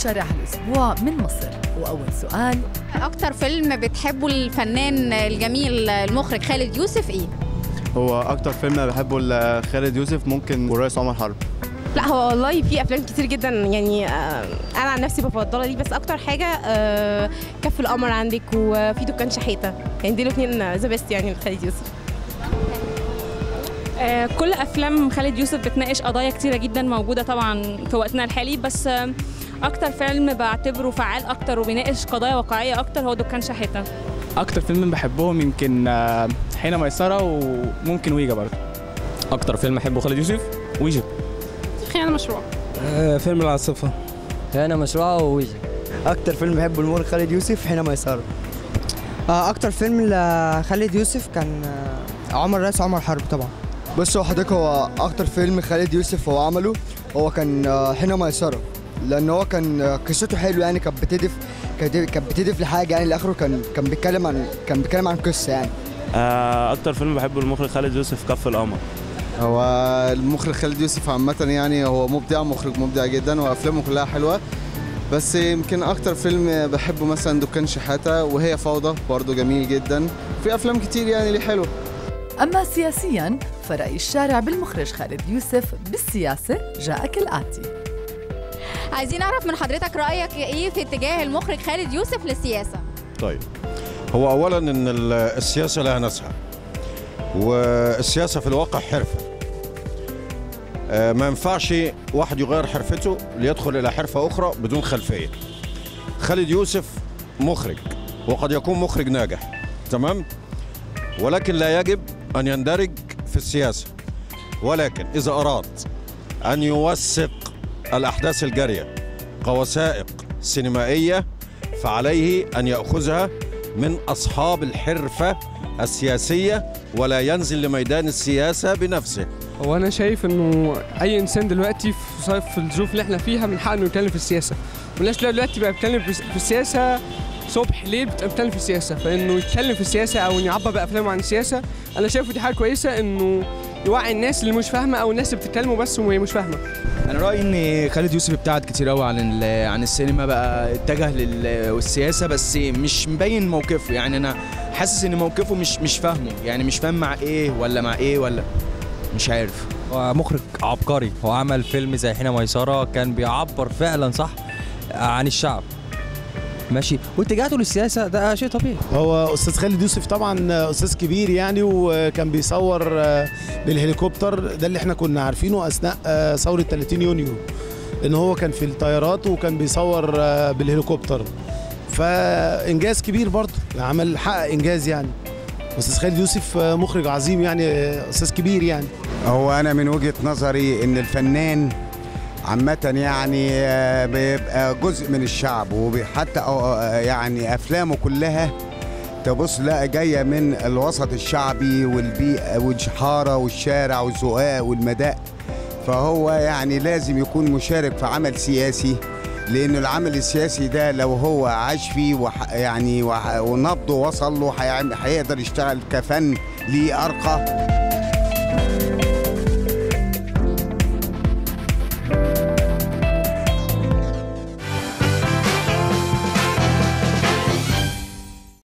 الشارع هالأسبوع من مصر وأول سؤال اكتر فيلم بتحبه الفنان الجميل المخرج خالد يوسف ايه هو اكتر فيلم بحبه لخالد يوسف ممكن والرئيس عمر حرب لا هو والله في افلام كتير جدا يعني آه، انا عن نفسي بفضلها دي بس اكتر حاجه آه، كف القمر عندك وفي دكان شحيته يعني دي الاثنين ذا بيست يعني لخالد يوسف آه، كل افلام خالد يوسف بتناقش قضايا كتيره جدا موجوده طبعا في وقتنا الحالي بس آه، اكتر فيلم بعتبره فعال اكتر وبيناقش قضايا واقعيه اكتر هو دكان شحاته اكتر فيلم بحبهم يمكن آه، حين ميسره وممكن ويجا برضه اكتر فيلم احبه خالد يوسف ويجا خيانه مشروع فيلم العاصفة هنا مشروع وويجا أكتر فيلم بحبه المخرج خالد يوسف حين ميسرة أكتر فيلم لخالد يوسف كان آه، عمر رئيس عمر حرب طبعا بص هو حضرتك هو اكتر فيلم خالد يوسف هو عمله هو كان آه، حين ميسره لان هو كان آه، قصته حلوه يعني كانت بتهدف كانت كانت بتهدف لحاجه يعني لاخره كان كان بيتكلم عن كان بيتكلم عن قصه يعني اكتر فيلم بحبه المخرج خالد يوسف كف القمر هو المخرج خالد يوسف عامة يعني هو مبدع مخرج مبدع جدا وأفلامه كلها حلوة بس يمكن أكتر فيلم بحبه مثلا دكان شحاتة وهي فوضى برضه جميل جدا في أفلام كتير يعني ليه حلوة أما سياسياً فرأي الشارع بالمخرج خالد يوسف بالسياسة جاء كالآتي عايزين نعرف من حضرتك رايك ايه في اتجاه المخرج خالد يوسف للسياسه طيب هو اولا ان ال- السياسه لها ناسها والسياسه في الواقع حرفه آه، ما ينفعش واحد يغير حرفته ليدخل الى حرفه اخرى بدون خلفيه خالد يوسف مخرج وقد يكون مخرج ناجح تمام ولكن لا يجب ان يندرج في السياسه ولكن اذا اراد ان يوثق الاحداث الجاريه كوثائق سينمائيه فعليه ان ياخذها من اصحاب الحرفه السياسيه ولا ينزل لميدان السياسه بنفسه هو أنا شايف إنه أي إنسان دلوقتي في صيف في الظروف اللي إحنا فيها من حقه إنه يتكلم في السياسة والناس لا دلوقتي بقى بتتكلم في في السياسة صبح ليل بتبقى بتتكلم في السياسة فإنه يتكلم في السياسة أو إنه يعبر بأفلامه عن السياسة أنا شايفه دي حاجة كويسة إنه يوعي الناس اللي مش فاهمة أو الناس اللي بتتكلموا بس وهي مش فاهمة انا رايي ان خالد يوسف ابتعد كتير قوي عن ال- عن السينما بقى اتجه للسياسه بس مش مبين موقفه يعني انا حاسس ان موقفه مش مش فاهمه يعني مش فاهم مع ايه ولا مع ايه ولا مش عارف هو مخرج عبقري هو عمل فيلم زي حين ميسرة كان بيعبر فعلا صح عن الشعب ماشي واتجاهاته للسياسة ده شيء طبيعي هو استاذ خالد يوسف طبعا استاذ كبير يعني وكان بيصور آه، بالهليكوبتر ده اللي احنا كنا عارفينه اثناء آه، ثوره 30 يونيو ان هو كان في الطيارات وكان بيصور آه، بالهليكوبتر فانجاز كبير برضه عمل حقق انجاز يعني استاذ خالد يوسف آه، مخرج عظيم يعني آه، استاذ كبير يعني هو انا من وجهه نظري ان الفنان عامة يعني آه، بيبقى جزء من الشعب وحتى يعني افلامه كلها تبص لا جايه من الوسط الشعبي والبيئه والحاره والشارع والزقاق والمداء فهو يعني لازم يكون مشارك في عمل سياسي لأن العمل السياسي ده لو هو عاش فيه وح يعني وح- ونبضه وصل له هيعم- هيقدر يشتغل كفن ليه أرقى